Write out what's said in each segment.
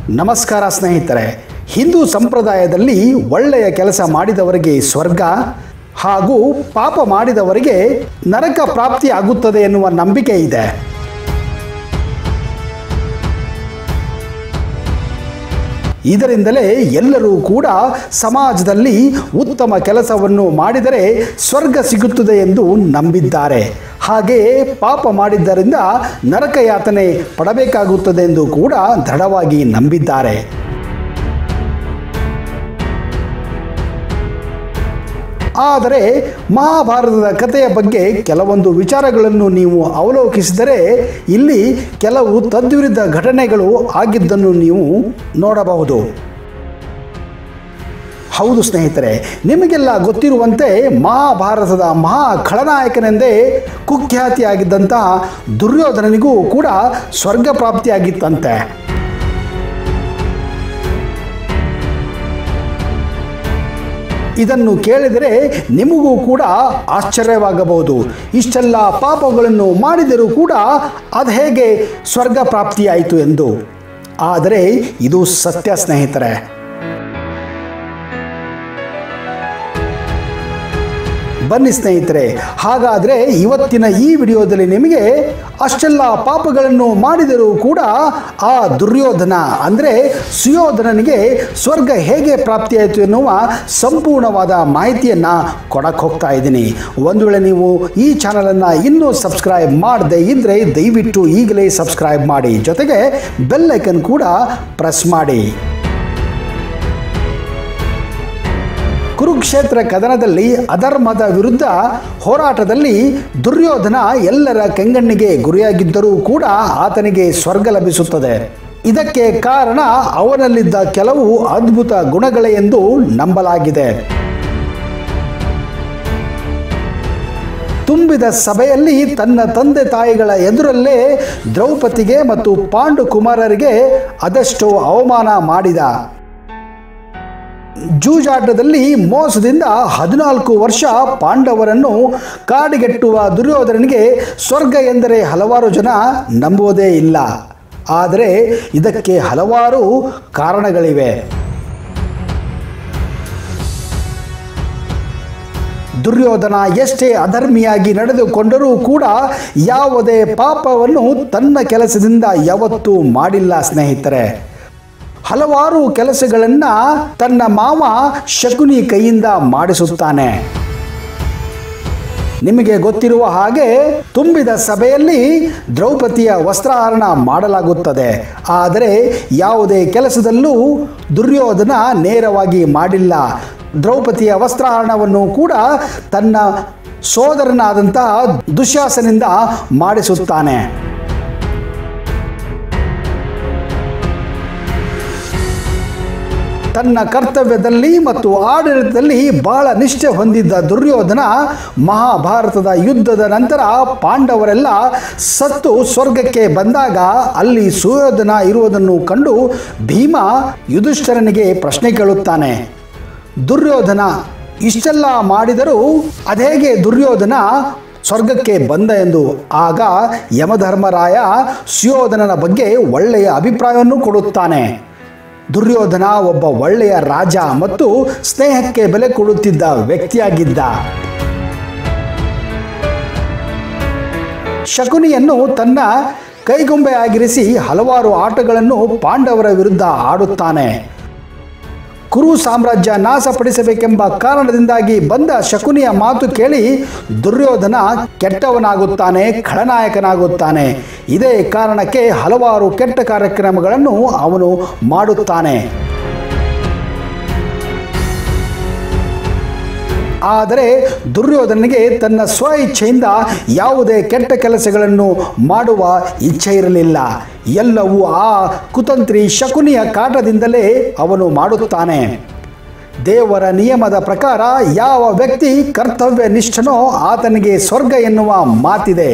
ನಮಸ್ಕಾರ ಸ್ನೇಹಿತರೆ ಹಿಂದೂ ಸಂಪ್ರದಾಯದಲ್ಲಿ ಒಳ್ಳೆಯ ಕೆಲಸ ಮಾಡಿದವರಿಗೆ ಸ್ವರ್ಗ ಹಾಗೂ ಪಾಪ ಮಾಡಿದವರಿಗೆ ನರಕ ಪ್ರಾಪ್ತಿ ಆಗುತ್ತದೆ ಎನ್ನುವ ನಂಬಿಕೆ ಇದೆ ಇದರಿಂದಲೇ ಎಲ್ಲರೂ ಕೂಡ ಸಮಾಜದಲ್ಲಿ ಉತ್ತಮ ಕೆಲಸವನ್ನು ಮಾಡಿದರೆ ಸ್ವರ್ಗ ಸಿಗುತ್ತದೆ ಎಂದು ನಂಬಿದ್ದಾರೆ ಹಾಗೆಯೇ ಪಾಪ ಮಾಡಿದ್ದರಿಂದ ನರಕ ಯಾತನೆ ಪಡಬೇಕಾಗುತ್ತದೆ ಎಂದು ಕೂಡ ದೃಢವಾಗಿ ನಂಬಿದ್ದಾರೆ ಆದರೆ ಮಹಾಭಾರತದ ಕಥೆಯ ಬಗ್ಗೆ ಕೆಲವೊಂದು ವಿಚಾರಗಳನ್ನು ನೀವು ಅವಲೋಕಿಸಿದರೆ ಇಲ್ಲಿ ಕೆಲವು ತದ್ವಿರುದ್ಧ ಘಟನೆಗಳು ಆಗಿದ್ದನ್ನು ನೀವು ನೋಡಬಹುದು ಹೌದು ಸ್ನೇಹಿತರೆ ನಿಮಗೆಲ್ಲ ಗೊತ್ತಿರುವಂತೆ ಮಹಾಭಾರತದ ಮಹಾ ಖಳನಾಯಕನೆಂದೇ ಕುಖ್ಯಾತಿಯಾಗಿದ್ದಂತಹ ದುರ್ಯೋಧನನಿಗೂ ಕೂಡ ಸ್ವರ್ಗ ಪ್ರಾಪ್ತಿಯಾಗಿತ್ತಂತೆ ಇದನ್ನು ಕೇಳಿದರೆ ನಿಮಗೂ ಕೂಡ ಆಶ್ಚರ್ಯವಾಗಬಹುದು ಇಷ್ಟೆಲ್ಲ ಪಾಪಗಳನ್ನು ಮಾಡಿದರೂ ಕೂಡ ಅದು ಹೇಗೆ ಸ್ವರ್ಗ ಪ್ರಾಪ್ತಿಯಾಯಿತು ಎಂದು ಆದರೆ ಇದು ಸತ್ಯ ಸ್ನೇಹಿತರೆ ಬನ್ನಿ ಸ್ನೇಹಿತರೆ ಹಾಗಾದರೆ ಇವತ್ತಿನ ಈ ವಿಡಿಯೋದಲ್ಲಿ ನಿಮಗೆ ಅಷ್ಟೆಲ್ಲ ಪಾಪಗಳನ್ನು ಮಾಡಿದರೂ ಕೂಡ ಆ ದುರ್ಯೋಧನ ಅಂದರೆ ಸುಯೋಧನನಿಗೆ ಸ್ವರ್ಗ ಹೇಗೆ ಪ್ರಾಪ್ತಿಯಾಯಿತು ಎನ್ನುವ ಸಂಪೂರ್ಣವಾದ ಮಾಹಿತಿಯನ್ನು ಕೊಡಕ್ಕೆ ಹೋಗ್ತಾ ಇದ್ದೀನಿ ಒಂದು ವೇಳೆ ನೀವು ಈ ಚಾನಲನ್ನು ಇನ್ನೂ ಸಬ್ಸ್ಕ್ರೈಬ್ ಮಾಡದೇ ಇದ್ದರೆ ದಯವಿಟ್ಟು ಈಗಲೇ ಸಬ್ಸ್ಕ್ರೈಬ್ ಮಾಡಿ ಜೊತೆಗೆ ಬೆಲ್ ಐಕನ್ ಕೂಡ ಪ್ರೆಸ್ ಮಾಡಿ ಕುರುಕ್ಷೇತ್ರ ಕದನದಲ್ಲಿ ಅಧರ್ಮದ ವಿರುದ್ಧ ಹೋರಾಟದಲ್ಲಿ ದುರ್ಯೋಧನ ಎಲ್ಲರ ಕೆಂಗಣ್ಣಿಗೆ ಗುರಿಯಾಗಿದ್ದರೂ ಕೂಡ ಆತನಿಗೆ ಸ್ವರ್ಗ ಲಭಿಸುತ್ತದೆ ಇದಕ್ಕೆ ಕಾರಣ ಅವನಲ್ಲಿದ್ದ ಕೆಲವು ಅದ್ಭುತ ಗುಣಗಳೇ ಎಂದು ನಂಬಲಾಗಿದೆ ತುಂಬಿದ ಸಭೆಯಲ್ಲಿ ತನ್ನ ತಂದೆ ತಾಯಿಗಳ ಎದುರಲ್ಲೇ ದ್ರೌಪದಿಗೆ ಮತ್ತು ಪಾಂಡು ಕುಮಾರರಿಗೆ ಅದೆಷ್ಟೋ ಅವಮಾನ ಮಾಡಿದ ಜೂಜಾಟದಲ್ಲಿ ಮೋಸದಿಂದ ಹದಿನಾಲ್ಕು ವರ್ಷ ಪಾಂಡವರನ್ನು ಕಾಡಿಗೆಟ್ಟುವ ದುರ್ಯೋಧನನಿಗೆ ಸ್ವರ್ಗ ಎಂದರೆ ಹಲವಾರು ಜನ ನಂಬುವುದೇ ಇಲ್ಲ ಆದರೆ ಇದಕ್ಕೆ ಹಲವಾರು ಕಾರಣಗಳಿವೆ ದುರ್ಯೋಧನ ಎಷ್ಟೇ ಅಧರ್ಮಿಯಾಗಿ ನಡೆದುಕೊಂಡರೂ ಕೂಡ ಯಾವುದೇ ಪಾಪವನ್ನು ತನ್ನ ಕೆಲಸದಿಂದ ಯಾವತ್ತೂ ಮಾಡಿಲ್ಲ ಸ್ನೇಹಿತರೆ ಹಲವಾರು ಕೆಲಸಗಳನ್ನು ತನ್ನ ಮಾವ ಶಕುನಿ ಕೈಯಿಂದ ಮಾಡಿಸುತ್ತಾನೆ ನಿಮಗೆ ಗೊತ್ತಿರುವ ಹಾಗೆ ತುಂಬಿದ ಸಭೆಯಲ್ಲಿ ದ್ರೌಪದಿಯ ವಸ್ತ್ರಹರಣ ಮಾಡಲಾಗುತ್ತದೆ ಆದರೆ ಯಾವುದೇ ಕೆಲಸದಲ್ಲೂ ದುರ್ಯೋಧನ ನೇರವಾಗಿ ಮಾಡಿಲ್ಲ ದ್ರೌಪದಿಯ ವಸ್ತ್ರಹರಣವನ್ನು ಕೂಡ ತನ್ನ ಸೋದರನಾದಂತಹ ದುಶ್ಯಾಸನಿಂದ ಮಾಡಿಸುತ್ತಾನೆ ತನ್ನ ಕರ್ತವ್ಯದಲ್ಲಿ ಮತ್ತು ಆಡಳಿತದಲ್ಲಿ ಬಹಳ ನಿಷ್ಠೆ ಹೊಂದಿದ್ದ ದುರ್ಯೋಧನ ಮಹಾಭಾರತದ ಯುದ್ಧದ ನಂತರ ಪಾಂಡವರೆಲ್ಲ ಸತ್ತು ಸ್ವರ್ಗಕ್ಕೆ ಬಂದಾಗ ಅಲ್ಲಿ ಸುಯೋಧನ ಇರುವುದನ್ನು ಕಂಡು ಭೀಮ ಯುಧಿಷ್ಠರನಿಗೆ ಪ್ರಶ್ನೆ ಕೇಳುತ್ತಾನೆ ದುರ್ಯೋಧನ ಇಷ್ಟೆಲ್ಲ ಮಾಡಿದರೂ ಅದೇಗೆ ದುರ್ಯೋಧನ ಸ್ವರ್ಗಕ್ಕೆ ಬಂದ ಎಂದು ಆಗ ಯಮಧರ್ಮರಾಯ ಸುಯೋಧನನ ಬಗ್ಗೆ ಒಳ್ಳೆಯ ಅಭಿಪ್ರಾಯವನ್ನು ಕೊಡುತ್ತಾನೆ ದುರ್ಯೋಧನ ಒಬ್ಬ ಒಳ್ಳೆಯ ರಾಜ ಮತ್ತು ಸ್ನೇಹಕ್ಕೆ ಬೆಲೆ ಕೊಡುತ್ತಿದ್ದ ವ್ಯಕ್ತಿಯಾಗಿದ್ದ ಶಕುನಿಯನ್ನು ತನ್ನ ಕೈಗೊಂಬೆಯಾಗಿರಿಸಿ ಹಲವಾರು ಆಟಗಳನ್ನು ಪಾಂಡವರ ವಿರುದ್ಧ ಆಡುತ್ತಾನೆ ಕುರು ಸಾಮ್ರಾಜ್ಯ ನಾಶಪಡಿಸಬೇಕೆಂಬ ಕಾರಣದಿಂದಾಗಿ ಬಂದ ಶಕುನಿಯ ಮಾತು ಕೇಳಿ ದುರ್ಯೋಧನ ಕೆಟ್ಟವನಾಗುತ್ತಾನೆ ಖಳನಾಯಕನಾಗುತ್ತಾನೆ ಇದೇ ಕಾರಣಕ್ಕೆ ಹಲವಾರು ಕೆಟ್ಟ ಕಾರ್ಯಕ್ರಮಗಳನ್ನು ಅವನು ಮಾಡುತ್ತಾನೆ ಆದರೆ ದುರ್ಯೋಧನಿಗೆ ತನ್ನ ಸ್ವ ಇಚ್ಛೆಯಿಂದ ಯಾವುದೇ ಕೆಟ್ಟ ಕೆಲಸಗಳನ್ನು ಮಾಡುವ ಇಚ್ಛೆ ಇರಲಿಲ್ಲ ಎಲ್ಲವೂ ಆ ಕುತಂತ್ರಿ ಶಕುನಿಯ ಕಾಟದಿಂದಲೇ ಅವನು ಮಾಡುತ್ತಾನೆ ದೇವರ ನಿಯಮದ ಪ್ರಕಾರ ಯಾವ ವ್ಯಕ್ತಿ ಕರ್ತವ್ಯ ನಿಷ್ಠನೋ ಆತನಿಗೆ ಸ್ವರ್ಗ ಎನ್ನುವ ಮಾತಿದೆ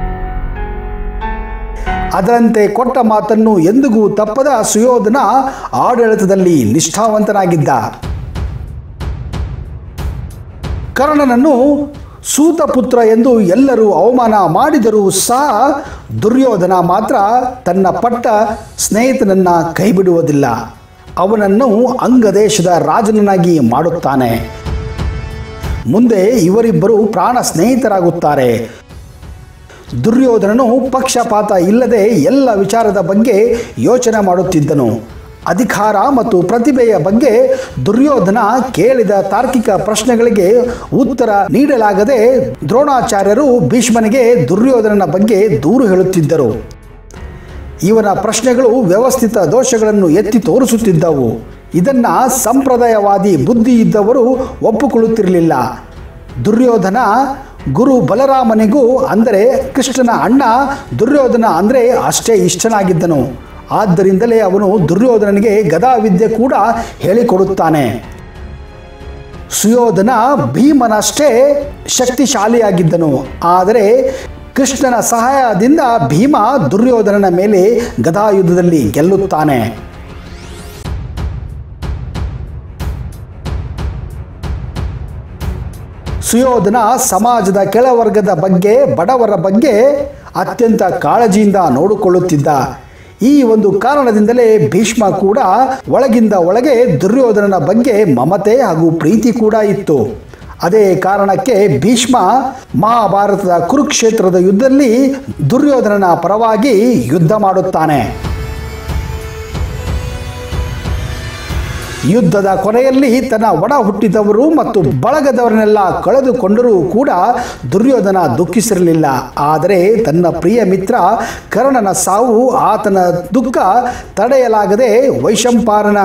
ಅದರಂತೆ ಕೊಟ್ಟ ಮಾತನ್ನು ಎಂದಿಗೂ ತಪ್ಪದ ಸುಯೋಧನ ಆಡಳಿತದಲ್ಲಿ ನಿಷ್ಠಾವಂತನಾಗಿದ್ದ ಕರ್ಣನನ್ನು ಸೂತಪುತ್ರ ಎಂದು ಎಲ್ಲರೂ ಅವಮಾನ ಮಾಡಿದರೂ ಸಹ ದುರ್ಯೋಧನ ಮಾತ್ರ ತನ್ನ ಪಟ್ಟ ಸ್ನೇಹಿತನನ್ನ ಕೈಬಿಡುವುದಿಲ್ಲ ಅವನನ್ನು ಅಂಗದೇಶದ ರಾಜನನ್ನಾಗಿ ಮಾಡುತ್ತಾನೆ ಮುಂದೆ ಇವರಿಬ್ಬರು ಪ್ರಾಣ ಸ್ನೇಹಿತರಾಗುತ್ತಾರೆ ದುರ್ಯೋಧನನು ಪಕ್ಷಪಾತ ಇಲ್ಲದೆ ಎಲ್ಲ ವಿಚಾರದ ಬಗ್ಗೆ ಯೋಚನೆ ಮಾಡುತ್ತಿದ್ದನು ಅಧಿಕಾರ ಮತ್ತು ಪ್ರತಿಭೆಯ ಬಗ್ಗೆ ದುರ್ಯೋಧನ ಕೇಳಿದ ತಾರ್ಕಿಕ ಪ್ರಶ್ನೆಗಳಿಗೆ ಉತ್ತರ ನೀಡಲಾಗದೆ ದ್ರೋಣಾಚಾರ್ಯರು ಭೀಷ್ಮನಿಗೆ ದುರ್ಯೋಧನನ ಬಗ್ಗೆ ದೂರು ಹೇಳುತ್ತಿದ್ದರು ಇವನ ಪ್ರಶ್ನೆಗಳು ವ್ಯವಸ್ಥಿತ ದೋಷಗಳನ್ನು ಎತ್ತಿ ತೋರಿಸುತ್ತಿದ್ದವು ಇದನ್ನ ಸಂಪ್ರದಾಯವಾದಿ ಬುದ್ಧಿ ಇದ್ದವರು ಒಪ್ಪಿಕೊಳ್ಳುತ್ತಿರಲಿಲ್ಲ ದುರ್ಯೋಧನ ಗುರು ಬಲರಾಮನಿಗೂ ಅಂದರೆ ಕೃಷ್ಣನ ಅಣ್ಣ ದುರ್ಯೋಧನ ಅಂದರೆ ಅಷ್ಟೇ ಇಷ್ಟನಾಗಿದ್ದನು ಆದ್ದರಿಂದಲೇ ಅವನು ದುರ್ಯೋಧನನಿಗೆ ಗದಾವಿದ್ಯೆ ಕೂಡ ಹೇಳಿಕೊಡುತ್ತಾನೆ ಸುಯೋಧನ ಭೀಮನಷ್ಟೇ ಶಕ್ತಿಶಾಲಿಯಾಗಿದ್ದನು ಆದರೆ ಕೃಷ್ಣನ ಸಹಾಯದಿಂದ ಭೀಮ ದುರ್ಯೋಧನನ ಮೇಲೆ ಗದಾಯುದ್ಧದಲ್ಲಿ ಗೆಲ್ಲುತ್ತಾನೆ ಸುಯೋಧನ ಸಮಾಜದ ಕೆಳವರ್ಗದ ಬಗ್ಗೆ ಬಡವರ ಬಗ್ಗೆ ಅತ್ಯಂತ ಕಾಳಜಿಯಿಂದ ನೋಡಿಕೊಳ್ಳುತ್ತಿದ್ದ ಈ ಒಂದು ಕಾರಣದಿಂದಲೇ ಭೀಷ್ಮ ಕೂಡ ಒಳಗಿಂದ ಒಳಗೆ ದುರ್ಯೋಧನನ ಬಗ್ಗೆ ಮಮತೆ ಹಾಗೂ ಪ್ರೀತಿ ಕೂಡ ಇತ್ತು ಅದೇ ಕಾರಣಕ್ಕೆ ಭೀಷ್ಮ ಮಹಾಭಾರತದ ಕುರುಕ್ಷೇತ್ರದ ಯುದ್ಧದಲ್ಲಿ ದುರ್ಯೋಧನನ ಪರವಾಗಿ ಯುದ್ಧ ಮಾಡುತ್ತಾನೆ ಯುದ್ಧದ ಕೊನೆಯಲ್ಲಿ ತನ್ನ ಒಡ ಹುಟ್ಟಿದವರು ಮತ್ತು ಬಳಗದವರನ್ನೆಲ್ಲ ಕಳೆದುಕೊಂಡರೂ ಕೂಡ ದುರ್ಯೋಧನ ದುಃಖಿಸಿರಲಿಲ್ಲ ಆದರೆ ತನ್ನ ಪ್ರಿಯ ಮಿತ್ರ ಕರ್ಣನ ಸಾವು ಆತನ ದುಃಖ ತಡೆಯಲಾಗದೆ ವೈಶಂಪಾರನ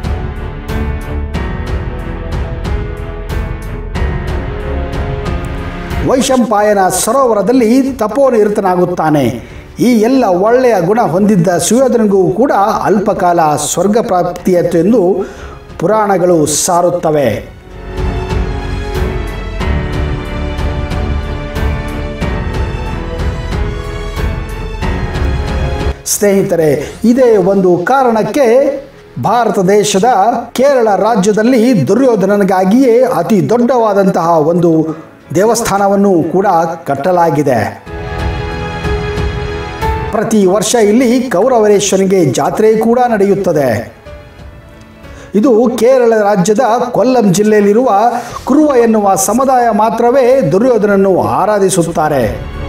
ವೈಶಂಪಾಯನ ಸರೋವರದಲ್ಲಿ ತಪೋನಿರತನಾಗುತ್ತಾನೆ ಈ ಎಲ್ಲ ಒಳ್ಳೆಯ ಗುಣ ಹೊಂದಿದ್ದ ಸುಯೋಧನಿಗೂ ಕೂಡ ಅಲ್ಪಕಾಲ ಸ್ವರ್ಗ ಪ್ರಾಪ್ತಿಯತ್ತು ಎಂದು ಪುರಾಣಗಳು ಸಾರುತ್ತವೆ ಸ್ನೇಹಿತರೆ ಇದೇ ಒಂದು ಕಾರಣಕ್ಕೆ ಭಾರತ ದೇಶದ ಕೇರಳ ರಾಜ್ಯದಲ್ಲಿ ದುರ್ಯೋಧನನಿಗಾಗಿಯೇ ಅತಿ ದೊಡ್ಡವಾದಂತಹ ಒಂದು ದೇವಸ್ಥಾನವನ್ನು ಕೂಡ ಕಟ್ಟಲಾಗಿದೆ ಪ್ರತಿ ವರ್ಷ ಇಲ್ಲಿ ಕೌರವರೇಶ್ವರನಿಗೆ ಜಾತ್ರೆ ಕೂಡ ನಡೆಯುತ್ತದೆ ಇದು ಕೇರಳ ರಾಜ್ಯದ ಕೊಲ್ಲಂ ಜಿಲ್ಲೆಯಲ್ಲಿರುವ ಕುರುವ ಎನ್ನುವ ಸಮುದಾಯ ಮಾತ್ರವೇ ದುರ್ಯೋಧನನ್ನು ಆರಾಧಿಸುತ್ತಾರೆ